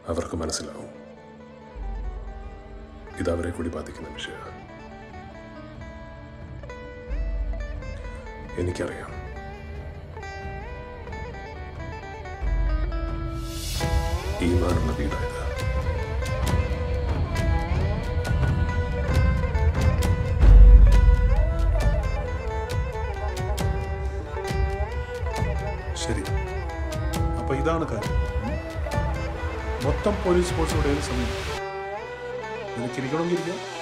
അവർക്ക് മനസ്സിലാവും ഇത് അവരെ കൂടി ബാധിക്കുന്ന വിഷയമാണ് എനിക്കറിയാം ഈ നാടുള്ള വീടായത് ശരി അപ്പൊ ഇതാണ് കാര്യം ഉം. മൊത്തം പോലീസ് ഫോഴ്സ് ഇവിടെ സമയം നിനക്കിരിക്കണമെങ്കിൽ ഇരിക്കാം